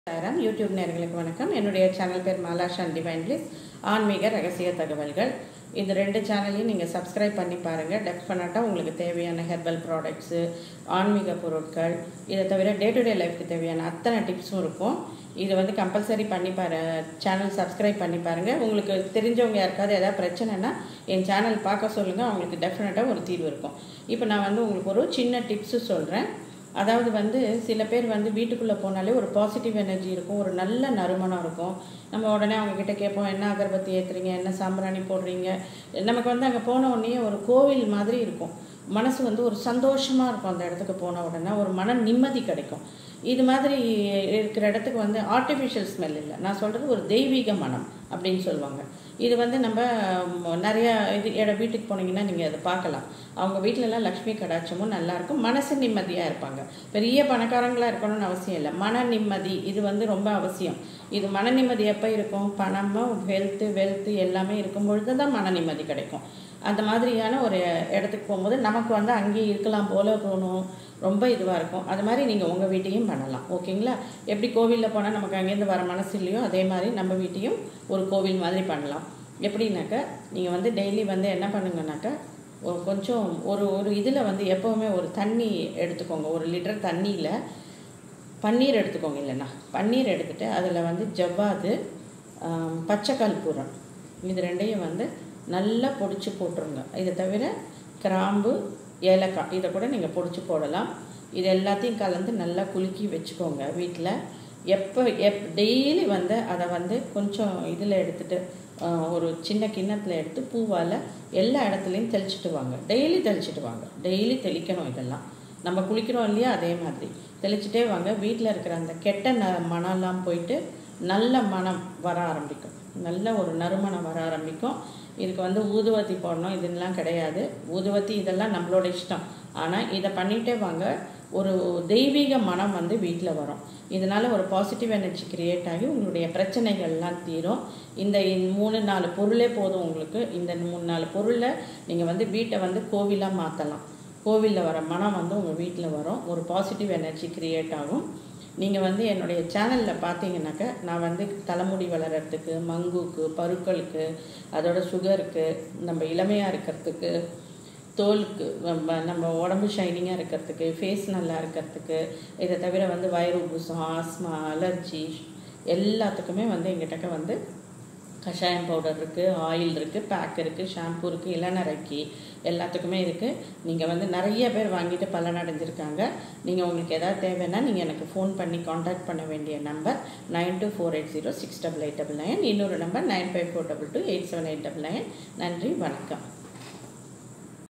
சாரம் யூடியூப் நேயர்களுக்கு வணக்கம் என்னுடைய சேனல் பேர் மாலாஷான் டிவைன் பிளிஸ் ஆன்மீக ரகசிய தகவல்கள் இந்த ரெண்டு சேனலையும் நீங்கள் சப்ஸ்கிரைப் பண்ணி பாருங்கள் டெஃபினட்டாக உங்களுக்கு தேவையான ஹெர்பல் ப்ராடக்ட்ஸு ஆன்மீக பொருட்கள் இதை தவிர டே டு டே லைஃப்க்கு தேவையான அத்தனை டிப்ஸும் இருக்கும் இது வந்து கம்பல்சரி பண்ணி பாரு சேனல் சப்ஸ்கிரைப் பண்ணி பாருங்கள் உங்களுக்கு தெரிஞ்சவங்க யாருக்காவது ஏதாவது பிரச்சனைனா என் சேனல் பார்க்க சொல்லுங்கள் அவங்களுக்கு டெஃபினட்டாக ஒரு தீர்வு இருக்கும் இப்போ நான் வந்து உங்களுக்கு ஒரு சின்ன டிப்ஸு சொல்கிறேன் அதாவது வந்து சில பேர் வந்து வீட்டுக்குள்ளே போனாலே ஒரு பாசிட்டிவ் எனர்ஜி இருக்கும் ஒரு நல்ல நறுமணம் இருக்கும் நம்ம உடனே அவங்க கிட்ட கேட்போம் என்ன அகர்பத்தி ஏற்றுறீங்க என்ன சாம்பிராணி போடுறீங்க நமக்கு வந்து அங்கே போன உடனே ஒரு கோவில் மாதிரி இருக்கும் மனசு வந்து ஒரு சந்தோஷமாக இருக்கும் அந்த இடத்துக்கு போன உடனே ஒரு மன நிம்மதி கிடைக்கும் இது மாதிரி இருக்கிற இடத்துக்கு வந்து ஆர்டிஃபிஷியல் ஸ்மெல் இல்லை நான் சொல்கிறது ஒரு தெய்வீக மனம் அப்படின்னு சொல்லுவாங்க இது வந்து நம்ம ம், நிறையா இது இட வீட்டுக்கு போனீங்கன்னா நீங்கள் அதை பார்க்கலாம் அவங்க வீட்டிலலாம் லக்ஷ்மி கடாட்சமும் நல்லாயிருக்கும் மனசு நிம்மதியாக இருப்பாங்க பெரிய பணக்காரங்களாக இருக்கணும்னு அவசியம் இல்லை மன நிம்மதி இது வந்து ரொம்ப அவசியம் இது மன நிம்மதி எப்போ இருக்கும் பணமும் ஹெல்த்து வெல்த்து எல்லாமே இருக்கும் பொழுது தான் மன நிம்மதி கிடைக்கும் அந்த மாதிரியான ஒரு இடத்துக்கு போகும்போது நமக்கு வந்து அங்கேயே இருக்கலாம் போல தோணும் ரொம்ப இதுவாக இருக்கும் அது மாதிரி நீங்கள் உங்கள் வீட்டையும் பண்ணலாம் ஓகேங்களா எப்படி கோவிலில் போனால் நமக்கு அங்கேருந்து வர மனசு இல்லையோ அதே மாதிரி நம்ம வீட்டையும் ஒரு கோவில் மாதிரி பண்ணலாம் எப்படின்னாக்கா நீங்கள் வந்து டெய்லி வந்து என்ன பண்ணுங்கனாக்கா ஒரு கொஞ்சம் ஒரு ஒரு இதில் வந்து எப்போவுமே ஒரு தண்ணி எடுத்துக்கோங்க ஒரு லிட்டர் தண்ணியில் பன்னீர் எடுத்துக்கோங்க இல்லைன்னா பன்னீர் எடுத்துகிட்டு அதில் வந்து ஜவ்வாது ஆம், பச்சை கற்பூரம் இது ரெண்டையும் வந்து நல்லா பொடிச்சு போட்டுருங்க இதை தவிர கிராம்பு ஏலக்காய் இதை கூட நீங்கள் பொடிச்சு போடலாம் இது எல்லாத்தையும் கலந்து நல்லா குலுக்கி வச்சுக்கோங்க வீட்டில் எப்போ எப் டெய்லி வந்து அதை வந்து கொஞ்சம் இதில் எடுத்துகிட்டு ஒரு சின்ன கிண்ணத்தில் எடுத்து பூவால் எல்லா இடத்துலையும் தெளிச்சிட்டு வாங்க டெய்லி தெளிச்சிட்டு வாங்க டெய்லி தெளிக்கணும் இதெல்லாம் நம்ம குளிக்கிறோம் இல்லையா அதே மாதிரி தெளிச்சிட்டே வாங்க வீட்டில் இருக்கிற அந்த கெட்ட ந மனம்லாம் போயிட்டு நல்ல மனம் வர ஆரம்பிக்கும் நல்ல ஒரு நறுமணம் வர ஆரம்பிக்கும் இதுக்கு வந்து ஊதுவத்தி போடணும் இதெல்லாம் கிடையாது ஊதுவத்தி இதெல்லாம் நம்மளோட இஷ்டம் ஆனால் இதை பண்ணிகிட்டே வாங்க ஒரு தெய்வீக மனம் வந்து வீட்டில் வரும் இதனால் ஒரு பாசிட்டிவ் எனர்ஜி கிரியேட் ஆகி உங்களுடைய பிரச்சனைகள்லாம் தீரும் இந்த இந்த மூணு நாலு பொருளே போதும் உங்களுக்கு இந்த மூணு நாலு பொருளை நீங்கள் வந்து வீட்டை வந்து கோவிலாக மாற்றலாம் கோவிலில் வர மனம் வந்து உங்கள் வீட்டில் வரும் ஒரு பாசிட்டிவ் எனர்ஜி கிரியேட் ஆகும் நீங்கள் வந்து என்னுடைய சேனலில் பார்த்தீங்கன்னாக்கா நான் வந்து தலைமுடி வளர்கிறதுக்கு மங்குக்கு பருக்களுக்கு அதோட சுகருக்கு நம்ம இளமையாக இருக்கிறதுக்கு தோலுக்கு நம்ம நம்ம உடம்பு ஷைனிங்காக இருக்கிறதுக்கு ஃபேஸ் நல்லா இருக்கிறதுக்கு இதை தவிர வந்து வயிறு உபுசம் ஆஸ்மா அலர்ஜி எல்லாத்துக்குமே வந்து எங்கிட்டக்க வந்து கஷாயம் பவுடர் இருக்குது ஆயில் இருக்குது பேக் இருக்குது ஷாம்பு இருக்குது இளநரைக்கி எல்லாத்துக்குமே இருக்குது நீங்கள் வந்து நிறைய பேர் வாங்கிட்டு பலனடைஞ்சிருக்காங்க நீங்கள் உங்களுக்கு எதாவது தேவைன்னா நீங்கள் எனக்கு ஃபோன் பண்ணி காண்டாக்ட் பண்ண வேண்டிய number nine two four eight zero six double eight double nine இன்னொரு number nine five four double two eight seven eight double nine நன்றி வணக்கம்